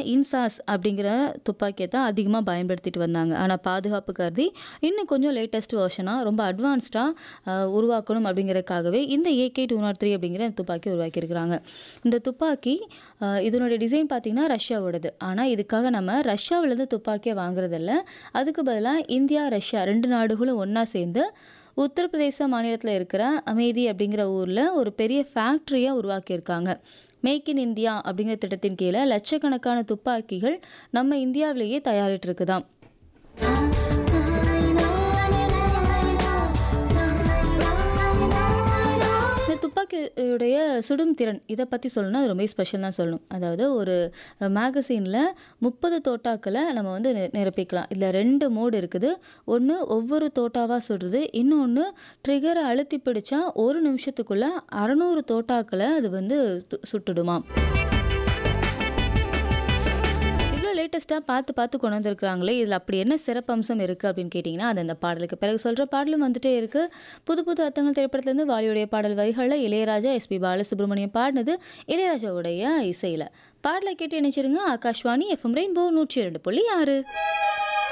இன்சாஸ் அப்படிங்கிற துப்பாக்கியை தான் அதிகமாக பயன்படுத்திட்டு வந்தாங்க ஆனால் பாதுகாப்பு கருதி இன்னும் கொஞ்சம் லேட்டஸ்ட் வெர்ஷனாக ரொம்ப அட்வான்ஸ்டாக உருவாக்கணும் அப்படிங்கிறதுக்காகவே இந்த ஏகே டூ நாட் த்ரீ அப்படிங்கிற துப்பாக்கி உருவாக்கியிருக்கிறாங்க இந்த துப்பாக்கி அஹ், இதனுடைய டிசைன் பார்த்தீங்கன்னா ரஷ்யாவோடது ஆனால் இதுக்காக நம்ம ரஷ்யாவிலேருந்து துப்பாக்கியை வாங்குறதில்ல அதுக்கு பதிலாக இந்தியா ரஷ்யா ரெண்டு நாடுகளும் ஒன்றா சேர்ந்து உத்தரப்பிரதேச மாநிலத்தில் இருக்கிற அமேதி அப்படிங்கிற ஊரில் ஒரு பெரிய ஃபேக்ட்ரியை உருவாக்கியிருக்காங்க மேக் இன் இந்தியா அப்படிங்கிற திட்டத்தின் கீழே லட்சக்கணக்கான துப்பாக்கிகள் நம்ம இந்தியாவிலேயே தயாரிட்டு இருக்குதாம் இந்த துப்பாக்கியுடைய சுடும் திறன் இதை பற்றி சொல்லணும்னா அது ரொம்ப ஸ்பெஷல் தான் சொல்லணும் அதாவது ஒரு மேகசீனில் முப்பது தோட்டாக்களை நம்ம வந்து நி- நிரப்பிக்கலாம் இதில் ரெண்டு மோடு இருக்குது ஒன்று ஒவ்வொரு தோட்டாவாக சுடுறது இன்னொன்று ட்ரிகரை அழுத்தி பிடிச்சா ஒரு நிமிஷத்துக்குள்ள அறநூறு தோட்டாக்களை அது வந்து து- சுட்டுடுமாம் இவ்வளோ லேட்டஸ்ட்டாக பார்த்து பார்த்து கொண்டு வந்திருக்கிறாங்களே இதில் அப்படி என்ன சிறப்பம்சம் இருக்குது அப்படின்னு கேட்டிங்கன்னா அது அந்த பாடலுக்கு பிறகு சொல்கிற பாடலும் வந்துட்டே இருக்குது புது புது அர்த்தங்கள் திரைப்படத்துலேருந்து வாலியுடைய பாடல் வரிகளில் இளையராஜா எஸ்பி பாலசுப்ரமணியம் பாடினது இளையராஜாவுடைய இசையில் பாடலை கேட்டு நினைச்சிருங்க ஆகாஷ்வாணி எஃப்எம் ரெயின்போ நூற்றி இரண்டு புள்ளி ஆறு